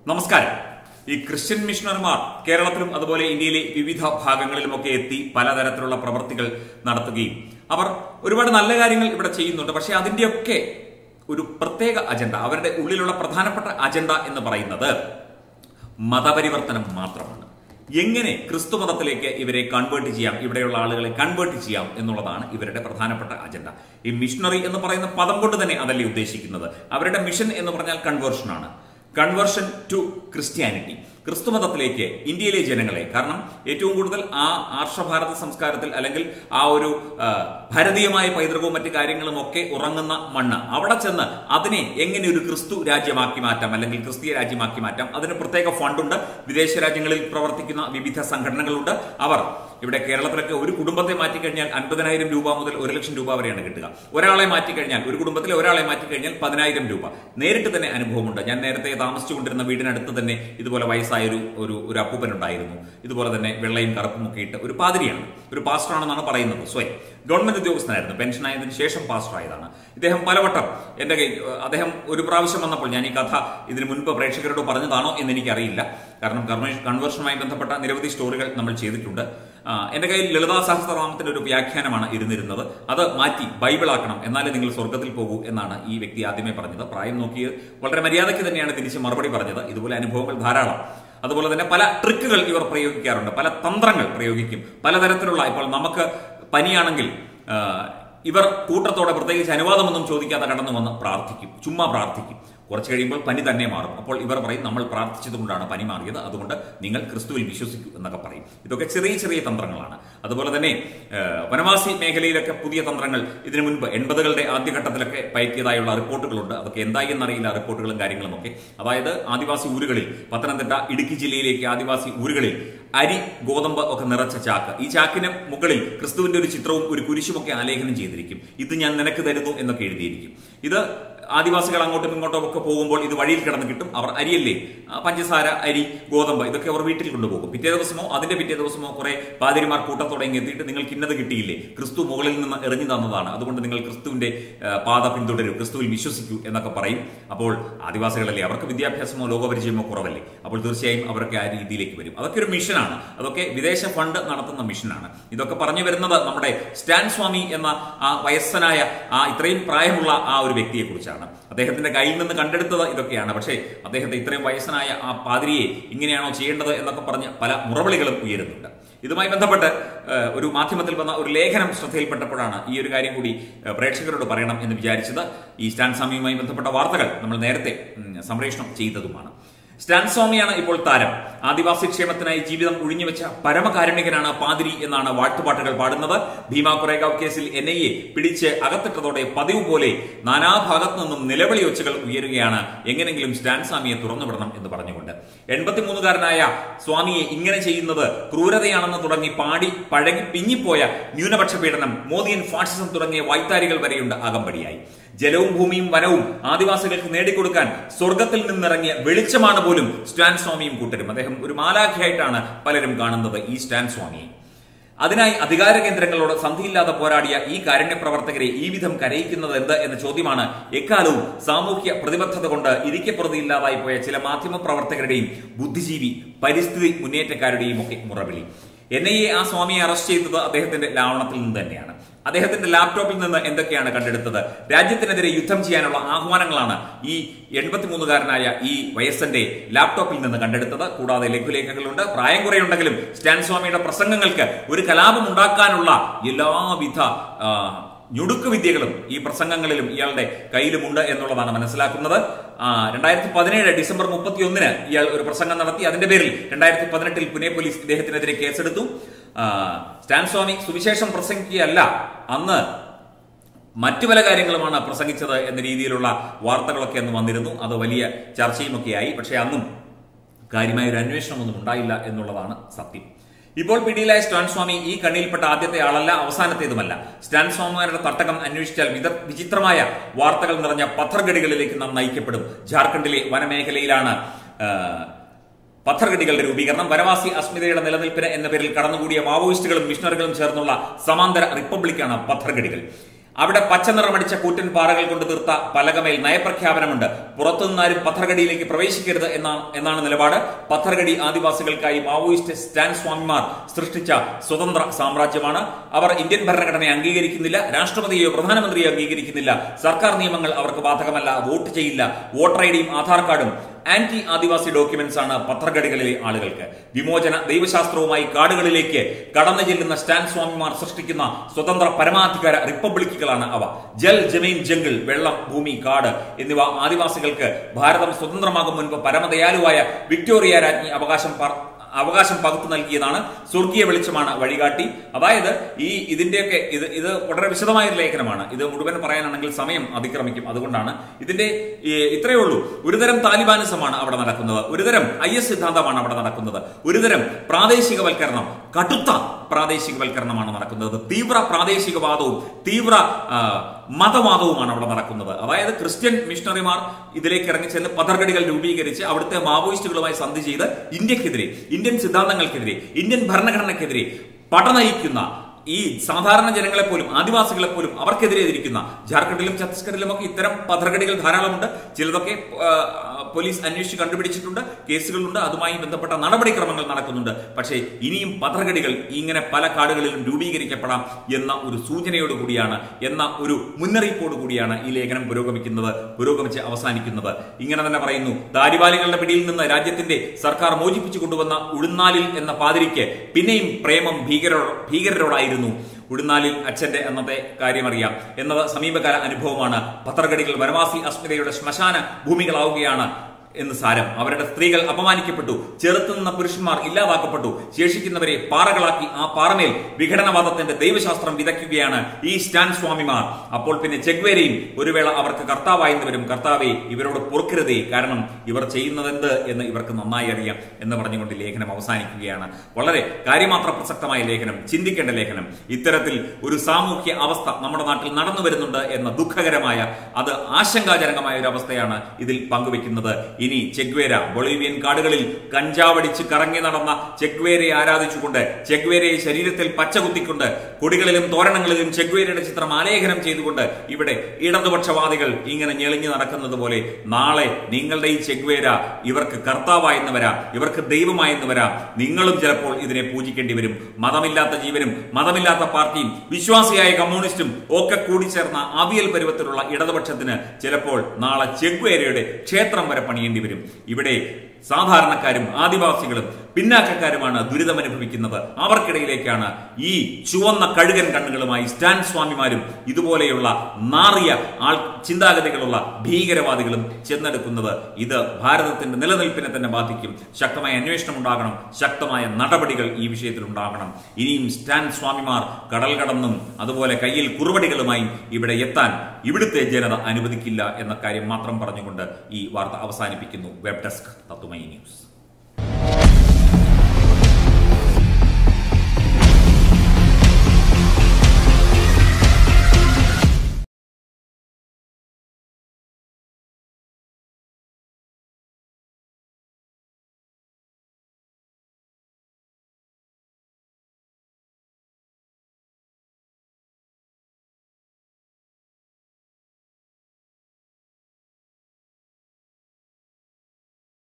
നമസ്കാരം ഈ ക്രിസ്ത്യൻ മിഷണർമാർ കേരളത്തിലും അതുപോലെ ഇന്ത്യയിലെ വിവിധ ഭാഗങ്ങളിലുമൊക്കെ എത്തി പലതരത്തിലുള്ള പ്രവർത്തികൾ നടത്തുകയും അവർ ഒരുപാട് നല്ല കാര്യങ്ങൾ ഇവിടെ ചെയ്യുന്നുണ്ട് പക്ഷേ അതിന്റെയൊക്കെ ഒരു പ്രത്യേക അജണ്ട അവരുടെ ഉള്ളിലുള്ള പ്രധാനപ്പെട്ട അജണ്ട എന്ന് പറയുന്നത് മതപരിവർത്തനം മാത്രമാണ് എങ്ങനെ ക്രിസ്തു മതത്തിലേക്ക് ഇവരെ കൺവേർട്ട് ചെയ്യാം ഇവിടെയുള്ള ആളുകളെ കൺവേർട്ട് ചെയ്യാം എന്നുള്ളതാണ് ഇവരുടെ പ്രധാനപ്പെട്ട അജണ്ട ഈ മിഷണറി എന്ന് പറയുന്ന പദം കൊണ്ട് തന്നെ അതല്ലേ ഉദ്ദേശിക്കുന്നത് അവരുടെ മിഷൻ എന്ന് പറഞ്ഞാൽ കൺവേർഷനാണ് കൺവേർഷൻ ടു ക്രിസ്ത്യാനിറ്റി ക്രിസ്തു മതത്തിലേക്ക് ഇന്ത്യയിലെ ജനങ്ങളെ കാരണം ഏറ്റവും കൂടുതൽ ആ ആർഷഭാരത സംസ്കാരത്തിൽ അല്ലെങ്കിൽ ആ ഒരു ആ, ഭാരതീയമായ പൈതൃകവും മറ്റു കാര്യങ്ങളും ഒക്കെ ഉറങ്ങുന്ന മണ്ണ് അവിടെ ചെന്ന് അതിനെ എങ്ങനെ ഒരു ക്രിസ്തു രാജ്യമാക്കി മാറ്റാം അല്ലെങ്കിൽ ക്രിസ്തീയ രാജ്യമാക്കി മാറ്റാം അതിന് പ്രത്യേക ഫണ്ടുണ്ട് വിദേശ രാജ്യങ്ങളിൽ പ്രവർത്തിക്കുന്ന വിവിധ സംഘടനകളുണ്ട് അവർ ഇവിടെ കേരളത്തിലൊക്കെ ഒരു കുടുംബത്തെ മാറ്റിക്കഴിഞ്ഞാൽ അൻപതിനായിരം രൂപ മുതൽ ഒരു ലക്ഷം രൂപ വരെയാണ് കിട്ടുക ഒരാളെ മാറ്റിക്കഴിഞ്ഞാൽ ഒരു കുടുംബത്തിലെ ഒരാളെ മാറ്റിക്കഴിഞ്ഞാൽ പതിനായിരം രൂപ നേരിട്ട് തന്നെ അനുഭവമുണ്ട് ഞാൻ നേരത്തെ താമസിച്ചുകൊണ്ടിരുന്ന വീടിനടുത്ത് തന്നെ ഇതുപോലെ വയസ്സായ ഒരു ഒരു ഒരു അപ്പൂപ്പൻ ഉണ്ടായിരുന്നു ഇതുപോലെ തന്നെ വെള്ളയും കറുപ്പും ഒക്കെ ഇട്ട് ഒരു പാതിരിയാണ് ഒരു പാസ്റ്ററാണെന്നാണ് പറയുന്നത് സ്വയം ഗവൺമെന്റ് ഉദ്യോഗസ്ഥനായിരുന്നു പെൻഷൻ ആയതിനു ശേഷം പാസ്റ്റർ ആയതാണ് ഇദ്ദേഹം പലവട്ടം എന്റെ കൈ അദ്ദേഹം ഒരു പ്രാവശ്യം വന്നപ്പോൾ ഞാൻ ഈ കഥ ഇതിനു മുൻപ് പ്രേക്ഷകരോട് പറഞ്ഞതാണോ എന്ന് എനിക്കറിയില്ല കാരണം കൺവേ- കൺവേർഷനുമായി ബന്ധപ്പെട്ട നിരവധി സ്റ്റോറികൾ നമ്മൾ ചെയ്തിട്ടുണ്ട് ആ, എന്റെ കയ്യിൽ ലളിതാ സഹസ്രനാമത്തിന്റെ ഒരു വ്യാഖ്യാനമാണ് ഇരുന്നിരുന്നത് അത് മാറ്റി ബൈബിൾ ആക്കണം എന്നാലേ നിങ്ങൾ സ്വർഗത്തിൽ പോകൂ എന്നാണ് ഈ വ്യക്തി ആദ്യമേ പറഞ്ഞത് പ്രായം നോക്കി വളരെ മര്യാദയ്ക്ക് തന്നെയാണ് തിരിച്ച് മറുപടി പറഞ്ഞത് ഇതുപോലെ അനുഭവങ്ങൾ ധാരാളം അതുപോലെ തന്നെ പല ട്രിക്കുകൾ ഇവർ പ്രയോഗിക്കാറുണ്ട് പല തന്ത്രങ്ങൾ പ്രയോഗിക്കും പലതരത്തിലുള്ള ഇപ്പോൾ നമുക്ക് പനിയാണെങ്കിൽ ആ, ഇവർ കൂട്ടത്തോടെ പ്രത്യേകിച്ച് അനുവാദമൊന്നും ചോദിക്കാതെ കടന്നു വന്ന് പ്രാർത്ഥിക്കും ചുമ്മാ പ്രാർത്ഥിക്കും കുറച്ച് കഴിയുമ്പോൾ പനി തന്നെ മാറും അപ്പോൾ ഇവർ പറയും നമ്മൾ പ്രാർത്ഥിച്ചതുകൊണ്ടാണ് പനി മാറിയത് അതുകൊണ്ട് നിങ്ങൾ ക്രിസ്തുവിൽ വിശ്വസിക്കൂ എന്നൊക്കെ പറയും ഇതൊക്കെ ചെറിയ ചെറിയ തന്ത്രങ്ങളാണ് അതുപോലെ തന്നെ ആ, വനവാസി മേഖലയിലൊക്കെ പുതിയ തന്ത്രങ്ങൾ ഇതിനു മുൻപ് എൺപതുകളുടെ ആദ്യഘട്ടത്തിലൊക്കെ പയറ്റിയതായുള്ള റിപ്പോർട്ടുകളുണ്ട് അതൊക്കെ എന്തായി എന്നറിയില്ല റിപ്പോർട്ടുകളും കാര്യങ്ങളും ഒക്കെ അതായത് ആദിവാസി ഊരുകളിൽ പത്തനംതിട്ട ഇടുക്കി ജില്ലയിലേക്ക് ആദിവാസി ഊരുകളിൽ അരി ഗോതമ്പ് ഒക്കെ നിറച്ച ചാക്ക് ഈ ചാക്കിന് മുകളിൽ ക്രിസ്തുവിന്റെ ഒരു ചിത്രവും ഒരു കുരിശുമൊക്കെ ആലേഖനം ചെയ്തിരിക്കും ഇത് ഞാൻ നിനക്ക് തരുന്നു എന്നൊക്കെ എഴുതിയിരിക്കും ഇത് ആദിവാസികൾ അങ്ങോട്ടും ഇങ്ങോട്ടും ഒക്കെ പോകുമ്പോൾ ഇത് വഴിയിൽ കിടന്ന് കിട്ടും അവർ അരിയല്ലേ ആ, പഞ്ചസാര അരി ഗോതമ്പ് ഇതൊക്കെ അവർ വീട്ടിൽ കൊണ്ടുപോകും പിറ്റേ ദിവസമോ അതിന്റെ പിറ്റേ ദിവസമോ കുറെ പാതിരിമാർ കൂട്ടത്തോടെ ഇങ്ങ് എത്തിയിട്ട് നിങ്ങൾക്ക് ഇന്നത് കിട്ടിയില്ലേ ക്രിസ്തു മുകളിൽ നിന്ന് എറിഞ്ഞു തന്നതാണ് അതുകൊണ്ട് നിങ്ങൾ ക്രിസ്തുവിന്റെ ആ, പാത പിന്തുടരൂ ക്രിസ്തുവിൽ വിശ്വസിക്കൂ എന്നൊക്കെ പറയും അപ്പോൾ ആദിവാസികളല്ലേ അവർക്ക് വിദ്യാഭ്യാസമോ ലോകപരിചയമോ കുറവല്ലേ അപ്പോൾ തീർച്ചയായും അവരൊക്കെ ആ രീതിയിലേക്ക് വരും അതൊക്കെ ഒരു മിഷനാണ് അതൊക്കെ വിദേശ ഫണ്ട് നടത്തുന്ന മിഷനാണ് ഇതൊക്കെ പറഞ്ഞു വരുന്നത് നമ്മുടെ സ്റ്റാൻ സ്വാമി എന്ന ആ വയസ്സനായ ആ ഇത്രയും പ്രായമുള്ള ആ ഒരു വ്യക്തിയെ കുറിച്ചാണ് അദ്ദേഹത്തിന്റെ കയ്യിൽ നിന്ന് കണ്ടെടുത്തത് ഇതൊക്കെയാണ് പക്ഷേ അദ്ദേഹത്തെ ഇത്രയും വയസ്സനായ ആ പാതിരിയെ ഇങ്ങനെയാണോ ചെയ്യേണ്ടത് എന്നൊക്കെ പറഞ്ഞ് പല മുറവിളികളും ഉയരുന്നുണ്ട് ഇതുമായി ബന്ധപ്പെട്ട് ഏഹ്, ഒരു മാധ്യമത്തിൽ വന്ന ഒരു ലേഖനം ശ്രദ്ധയിൽപ്പെട്ടപ്പോഴാണ് ഈ ഒരു കാര്യം കൂടി ഏഹ്, പ്രേക്ഷകരോട് പറയണം എന്ന് വിചാരിച്ചത് ഈ സ്റ്റാൻ സ്വാമിയുമായി ബന്ധപ്പെട്ട വാർത്തകൾ നമ്മൾ നേരത്തെ ഉം, സംപ്രേഷണം ചെയ്തതുമാണ് സ്റ്റാൻ സ്വാമിയാണ് ഇപ്പോൾ താരം ആദിവാസി ക്ഷേമത്തിനായി ജീവിതം ഒഴിഞ്ഞുവെച്ച പരമകാരുണികനാണ് പാതിരി എന്നാണ് വാഴ്ത്തുപാട്ടുകൾ പാടുന്നത് ഭീമ കൊറേഗാവ് കേസിൽ എൻ ഐ എ പിടിച്ച് അകത്തിട്ടതോടെ പതിവ് പോലെ നാനാഭാഗത്തു നിന്നും നിലവിളി ഒച്ചകൾ ഉയരുകയാണ് എങ്ങനെങ്കിലും സ്റ്റാൻ സ്വാമിയെ തുറന്നുവിടണം എന്ന് പറഞ്ഞുകൊണ്ട് എൺപത്തിമൂന്നുകാരനായ സ്വാമിയെ ഇങ്ങനെ ചെയ്യുന്നത് ക്രൂരതയാണെന്ന് തുടങ്ങി പാടി പഴകി പിഞ്ഞിപ്പോയ ന്യൂനപക്ഷ പീഡനം മോദിയൻ ഫാഷിസം തുടങ്ങിയ വായ്ത്താരികൾ വരെയുണ്ട് അകമ്പടിയായി ജലവും ഭൂമിയും വനവും ആദിവാസികൾക്ക് നേടിക്കൊടുക്കാൻ സ്വർഗത്തിൽ നിന്നിറങ്ങിയ വെളിച്ചമാണ് പോലും സ്റ്റാൻ സ്വാമിയും കൂട്ടരും അദ്ദേഹം ഒരു മാലാഖയായിട്ടാണ് പലരും കാണുന്നത് ഈ സ്റ്റാൻ സ്വാമിയെ അതിനായി അധികാര കേന്ദ്രങ്ങളോട് സന്ധിയില്ലാതെ പോരാടിയ ഈ കാരുണ്യ പ്രവർത്തകരെ ഈ വിധം കരയിക്കുന്നത് എന്ത് എന്ന ചോദ്യമാണ് എക്കാലവും സാമൂഹ്യ പ്രതിബദ്ധത കൊണ്ട് ഇരിക്കപ്രതിയില്ലാതായി പോയ ചില മാധ്യമ പ്രവർത്തകരുടെയും ബുദ്ധിജീവി പരിസ്ഥിതി മുന്നേറ്റക്കാരുടെയും ഒക്കെ മുറവിളി എൻ ഐ എ ആ സ്വാമിയെ അറസ്റ്റ് ചെയ്തത് അദ്ദേഹത്തിന്റെ ലാവണത്തിൽ നിന്ന് തന്നെയാണ് അദ്ദേഹത്തിന്റെ ലാപ്ടോപ്പിൽ നിന്ന് എന്തൊക്കെയാണ് കണ്ടെടുത്തത് രാജ്യത്തിനെതിരെ യുദ്ധം ചെയ്യാനുള്ള ആഹ്വാനങ്ങളാണ് ഈ എൺപത്തിമൂന്നുകാരനായ ഈ വയസ്സന്റെ ലാപ്ടോപ്പിൽ നിന്ന് കണ്ടെടുത്തത് കൂടാതെ ലഘുലേഖകളുണ്ട് പ്രായം കുറയുണ്ടെങ്കിലും സ്റ്റാൻ സ്വാമിയുടെ പ്രസംഗങ്ങൾക്ക് ഒരു കലാപം ഉണ്ടാക്കാനുള്ള എല്ലാവിധ ആ, ഞുടുക്ക് വിദ്യകളും ഈ പ്രസംഗങ്ങളിലും ഇയാളുടെ കയ്യിലുമുണ്ട് എന്നുള്ളതാണ് മനസ്സിലാക്കുന്നത് ആ, രണ്ടായിരത്തി പതിനേഴ് ഡിസംബർ മുപ്പത്തി ഒന്നിന് ഇയാൾ ഒരു പ്രസംഗം നടത്തി അതിന്റെ പേരിൽ രണ്ടായിരത്തി പതിനെട്ടിൽ പുനെ പോലീസ് ഇദ്ദേഹത്തിനെതിരെ കേസെടുത്തു ആ, സ്റ്റാൻ സ്വാമി സുവിശേഷം പ്രസംഗിക്കുകയല്ല അന്ന് മറ്റു പല കാര്യങ്ങളുമാണ് പ്രസംഗിച്ചത് എന്ന രീതിയിലുള്ള വാർത്തകളൊക്കെ അന്ന് വന്നിരുന്നു അത് വലിയ ചർച്ചയുമൊക്കെയായി പക്ഷേ അന്നും കാര്യമായ ഒരു അന്വേഷണമൊന്നും ഉണ്ടായില്ല എന്നുള്ളതാണ് സത്യം ഇപ്പോൾ പിടിയിലായ സ്റ്റാൻ സ്വാമി ഈ കണ്ണിയിൽപ്പെട്ട ആദ്യത്തെ ആളല്ല അവസാനത്തേതുമല്ല സ്റ്റാൻ സ്വാമിമാരുടെ തട്ടകം അന്വേഷിച്ചാൽ വിത വിചിത്രമായ വാർത്തകൾ നിറഞ്ഞ പത്രഗഡികളിലേക്ക് നാം നയിക്കപ്പെടും ജാർഖണ്ഡിലെ വനമേഖലയിലാണ് ആ, പത്രഗഡികളുടെ രൂപീകരണം വനവാസി അസ്മിതയുടെ നിലനിൽപ്പിന് എന്ന പേരിൽ കടന്നുകൂടിയ മാവോയിസ്റ്റുകളും മിഷണറികളും ചേർന്നുള്ള സമാന്തര റിപ്പബ്ലിക്കാണ് പത്രഗഡികൾ അവിടെ പച്ചനിറമടിച്ച കൂറ്റൻ പാറകൾ കൊണ്ട് തീർത്ത പലകമേൽ നയപ്രഖ്യാപനമുണ്ട് പുറത്തുനിന്നാരും പഥർഗഡിയിലേക്ക് പ്രവേശിക്കരുത് എന്നാണ് എന്നാണ് നിലപാട് പഥർഗഡി ആദിവാസികൾക്കായി മാവോയിസ്റ്റ് സ്റ്റാൻ സ്വാമിമാർ സൃഷ്ടിച്ച സ്വതന്ത്ര സാമ്രാജ്യമാണ് അവർ ഇന്ത്യൻ ഭരണഘടനയെ അംഗീകരിക്കുന്നില്ല രാഷ്ട്രപതിയോ പ്രധാനമന്ത്രിയോ അംഗീകരിക്കുന്നില്ല സർക്കാർ നിയമങ്ങൾ അവർക്ക് ബാധകമല്ല വോട്ട് ചെയ്യില്ല വോട്ടർ ഐ ഡിയും ആധാർ കാർഡും ആന്റി ആദിവാസി ഡോക്യുമെന്റ്സ് ആണ് പത്രഗഡികളിലെ ആളുകൾക്ക് വിമോചന ദൈവശാസ്ത്രവുമായി കാടുകളിലേക്ക് കടന്നു ചെല്ലുന്ന സ്റ്റാൻ സ്വാമിമാർ സൃഷ്ടിക്കുന്ന സ്വതന്ത്ര പരമാധികാര റിപ്പബ്ലിക്കുകളാണ് അവ ജൽ ജമീൻ ജംഗിൾ വെള്ളം ഭൂമി കാട് എന്നിവ ആദിവാസികൾക്ക് ഭാരതം സ്വതന്ത്രമാകും മുൻപ് പരമദയാലുവായ വിക്ടോറിയ രാജ്ഞി അവകാശം പർ- അവകാശം പകുത്തു നൽകിയതാണ് സ്വർഗീയ വെളിച്ചമാണ് വഴികാട്ടി അതായത് ഈ ഇതിന്റെയൊക്കെ ഇത് ഇത് വളരെ വിശദമായ ഒരു ലേഖനമാണ് ഇത് മുഴുവൻ പറയാനാണെങ്കിൽ സമയം അതിക്രമിക്കും അതുകൊണ്ടാണ് ഇതിന്റെ ഈ, ഇത്രയേ ഉള്ളൂ ഒരുതരം താലിബാനിസമാണ് അവിടെ നടക്കുന്നത് ഒരുതരം ഐ എസ് സിദ്ധാന്തമാണ് അവിടെ നടക്കുന്നത് ഒരുതരം പ്രാദേശികവൽക്കരണം കടുത്ത പ്രാദേശികവൽക്കരണമാണ് നടക്കുന്നത് തീവ്ര പ്രാദേശികവാദവും തീവ്ര ആ, മതവാദവുമാണ് അവിടെ നടക്കുന്നത് അതായത് ക്രിസ്ത്യൻ മിഷണറിമാർ ഇതിലേക്ക് ഇറങ്ങിച്ചെന്ന് പഥർഗഡികൾ രൂപീകരിച്ച് അവിടുത്തെ മാവോയിസ്റ്റുകളുമായി സന്ധി ചെയ്ത് ഇന്ത്യക്കെതിരെ ഇന്ത്യൻ സിദ്ധാന്തങ്ങൾക്കെതിരെ ഇന്ത്യൻ ഭരണഘടനയ്ക്കെതിരെ പടനയിക്കുന്ന ഈ സാധാരണ ജനങ്ങളെ പോലും ആദിവാസികളെ പോലും അവർക്കെതിരെ ഇരിക്കുന്ന ജാർഖണ്ഡിലും ഛത്തീസ്ഗഡിലും ഒക്കെ ഇത്തരം പഥർഗഡികൾ ധാരാളമുണ്ട് ചിലതൊക്കെ ആ, പോലീസ് അന്വേഷിച്ച് കണ്ടുപിടിച്ചിട്ടുണ്ട് കേസുകളുണ്ട് അതുമായി ബന്ധപ്പെട്ട നടപടിക്രമങ്ങൾ നടക്കുന്നുണ്ട് പക്ഷേ ഇനിയും പഥർഗഡികൾ ഇങ്ങനെ പല കാടുകളിലും രൂപീകരിക്കപ്പെടാം എന്ന ഒരു സൂചനയോട് കൂടിയാണ് എന്ന ഒരു മുന്നറിയിപ്പോട് കൂടിയാണ് ഈ ലേഖനം പുരോഗമിക്കുന്നത് പുരോഗമിച്ച് അവസാനിക്കുന്നത് ഇങ്ങനെ തന്നെ പറയുന്നു താലിബാനികളുടെ പിടിയിൽ നിന്ന് രാജ്യത്തിന്റെ സർക്കാർ മോചിപ്പിച്ചു കൊണ്ടുവന്ന ഉഴുന്നാലിൽ എന്ന പാതിരിക്ക് പിന്നെയും പ്രേമം ഭീകര ഭീകരരോടായിരുന്നു ഉടുന്നാലിൽ അച്ഛന്റെ അന്നത്തെ കാര്യമറിയാം എന്നത് സമീപകാല അനുഭവമാണ് പത്രഗഡികൾ വനവാസി അസ്മിതയുടെ ശ്മശാന ഭൂമികളാവുകയാണ് എന്ന് സാരം അവരുടെ സ്ത്രീകൾ അപമാനിക്കപ്പെട്ടു ചെറുത്തുനിന്ന പുരുഷന്മാർ ഇല്ലാതാക്കപ്പെട്ടു ശേഷിക്കുന്നവരെ പാറകളാക്കി ആ പാറമേൽ വിഘടനവാദത്തിന്റെ ദൈവശാസ്ത്രം വിതയ്ക്കുകയാണ് ഈ സ്റ്റാൻ സ്വാമിമാർ അപ്പോൾ പിന്നെ ചെഗ്വേരയും ഒരു വേള അവർക്ക് കർത്താവായെന്ന് വരും കർത്താവെ ഇവരോട് പൊറുക്കരുതേ കാരണം ഇവർ ചെയ്യുന്നതെന്ത് എന്ന് ഇവർക്ക് നന്നായി അറിയാം എന്ന് പറഞ്ഞുകൊണ്ട് ലേഖനം അവസാനിക്കുകയാണ് വളരെ കാര്യമാത്ര പ്രസക്തമായ ലേഖനം ചിന്തിക്കേണ്ട ലേഖനം ഇത്തരത്തിൽ ഒരു സാമൂഹ്യ അവസ്ഥ നമ്മുടെ നാട്ടിൽ നടന്നു വരുന്നുണ്ട് എന്ന ദുഃഖകരമായ അത് ആശങ്കാജനകമായ ഒരു അവസ്ഥയാണ് ഇതിൽ പങ്കുവെക്കുന്നത് ഇനി ചെഗ്വേര ബൊളീവിയൻ കാടുകളിൽ കഞ്ചാവടിച്ച് കറങ്ങി നടന്ന ചെഗ്വേരയെ ആരാധിച്ചുകൊണ്ട് ചെഗ്വേരയെ ശരീരത്തിൽ പച്ച കുത്തിക്കൊണ്ട് കൊടികളിലും തോരണങ്ങളിലും ചെഗ്വേരയുടെ ചിത്രം ആലേഖനം ചെയ്തുകൊണ്ട് ഇവിടെ ഇടതുപക്ഷവാദികൾ ഇങ്ങനെ ഞെളിഞ്ഞു നടക്കുന്നത് പോലെ നാളെ നിങ്ങളുടെ ഈ ചെഗ്വേര ഇവർക്ക് കർത്താവായെന്ന് വരാം ഇവർക്ക് ദൈവമായെന്ന് വരാം നിങ്ങളും ചിലപ്പോൾ ഇതിനെ പൂജിക്കേണ്ടി വരും മതമില്ലാത്ത ജീവനും മതമില്ലാത്ത പാർട്ടിയും വിശ്വാസിയായ കമ്മ്യൂണിസ്റ്റും ഒക്കെ കൂടിച്ചേർന്ന അവിയൽ പരുവത്തിലുള്ള ഇടതുപക്ഷത്തിന് ചിലപ്പോൾ നാളെ ചെഗ്വേരയുടെ ക്ഷേത്രം വരെ പണിയേണ്ടി വരും ഇവിടെ സാധാരണക്കാരും ആദിവാസികളും പിന്നാക്കക്കാരുമാണ് ദുരിതമനുഭവിക്കുന്നത് അവർക്കിടയിലേക്കാണ് ഈ ചുവന്ന കഴുകൻ കണ്ണുകളുമായി സ്റ്റാൻ സ്വാമിമാരും ഇതുപോലെയുള്ള നാറിയ ആൾ ചിന്താഗതികളുള്ള ഭീകരവാദികളും ചെന്നെടുക്കുന്നത് ഇത് ഭാരതത്തിന്റെ നിലനിൽപ്പിനെ തന്നെ ബാധിക്കും ശക്തമായ അന്വേഷണം ഉണ്ടാകണം ശക്തമായ നടപടികൾ ഈ വിഷയത്തിൽ ഉണ്ടാകണം ഇനിയും സ്റ്റാൻ സ്വാമിമാർ കടൽ കടന്നും അതുപോലെ കയ്യിൽ കുറുവടികളുമായും ഇവിടെ എത്താൻ ഇവിടുത്തെ ജനത അനുവദിക്കില്ല എന്ന കാര്യം മാത്രം പറഞ്ഞുകൊണ്ട് ഈ വാർത്ത അവസാനിപ്പിക്കുന്നു വെബ് ഡെസ്ക് തത്തുമൈ ന്യൂസ്